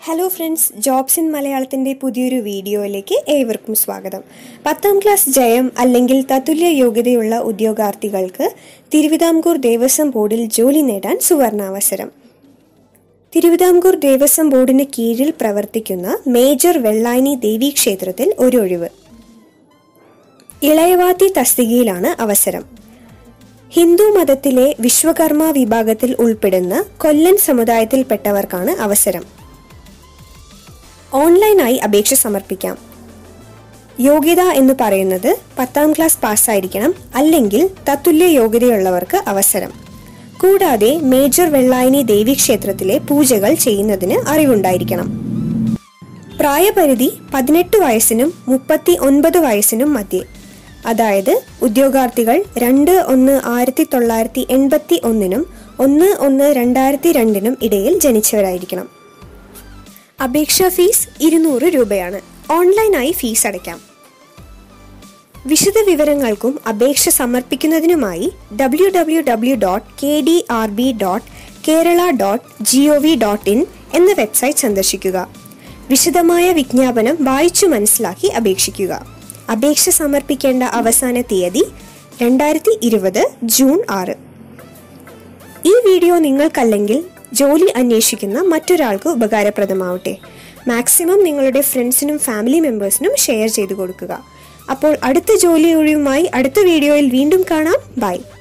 hello friends jobs in മലയാളത്തിൻ്റെ പുതിയൊരു വീഡിയോയിലേക്ക് ഏവർക്കും സ്വാഗതം പത്താം ക്ലാസ് ജയം അല്ലെങ്കിൽ തത്തുല്യ യോഗ്യതയുള്ള ഉദ്യോഗാർത്ഥികൾക്ക് തിരുവിതാംകൂർ ദേവസ്വം ബോർഡിൽ ജോലി നേടാൻ സുവർണാവസരം തിരുവിതാംകൂർ ദേവസ്വം ബോർഡിന് കീഴിൽ പ്രവർത്തിക്കുന്ന മേജർ വെള്ളായണി ദേവീ ക്ഷേത്രത്തിൽ ഒരു ഒഴിവ് ഇളയവാത്തി തസ്തികയിലാണ് അവസരം ഹിന്ദു മതത്തിലെ വിശ്വകർമ്മ വിഭാഗത്തിൽ ഉൾപ്പെടുന്ന കൊല്ലൻ സമുദായത്തിൽപ്പെട്ടവർക്കാണ് അവസരം ഓൺലൈനായി അപേക്ഷ സമർപ്പിക്കാം യോഗ്യത എന്ന് പറയുന്നത് പത്താം ക്ലാസ് പാസ്സായിരിക്കണം അല്ലെങ്കിൽ തത്തുല്യ യോഗ്യതയുള്ളവർക്ക് അവസരം കൂടാതെ മേജർ വെള്ളായണി ദേവി ക്ഷേത്രത്തിലെ പൂജകൾ ചെയ്യുന്നതിന് അറിവുണ്ടായിരിക്കണം പ്രായപരിധി പതിനെട്ട് വയസ്സിനും മുപ്പത്തി ഒൻപത് വയസ്സിനും മധ്യേ അതായത് ഉദ്യോഗാർത്ഥികൾ രണ്ട് ഒന്ന് ആയിരത്തി തൊള്ളായിരത്തി എൺപത്തി ഒന്നിനും ഒന്ന് ഒന്ന് രണ്ടായിരത്തി രണ്ടിനും ഇടയിൽ ജനിച്ചവരായിരിക്കണം അപേക്ഷാ ഫീസ് ഇരുന്നൂറ് രൂപയാണ് ഓൺലൈനായി ഫീസ് അടയ്ക്കാം വിശദ വിവരങ്ങൾക്കും അപേക്ഷ സമർപ്പിക്കുന്നതിനുമായി W W W dot K D R B dot Kerala dot G O V dot in എന്ന വെബ്സൈറ്റ് സന്ദർശിക്കുക വിശദമായ വിജ്ഞാപനം വായിച്ചു മനസ്സിലാക്കി അപേക്ഷിക്കുക അപേക്ഷ സമർപ്പിക്കേണ്ട അവസാന തീയതി രണ്ടായിരത്തി ഇരുപത് ജൂൺ ആറ് ഈ വീഡിയോ നിങ്ങൾക്കല്ലെങ്കിൽ ജോലി അന്വേഷിക്കുന്ന മറ്റൊരാൾക്ക് ഉപകാരപ്രദമാവട്ടെ മാക്സിമം നിങ്ങളുടെ ഫ്രണ്ട്സിനും ഫാമിലി മെമ്പേഴ്സിനും ഷെയർ ചെയ്തു കൊടുക്കുക അപ്പോൾ അടുത്ത ജോലി ഒഴിവുമായി അടുത്ത വീഡിയോയിൽ വീണ്ടും കാണാം ബൈ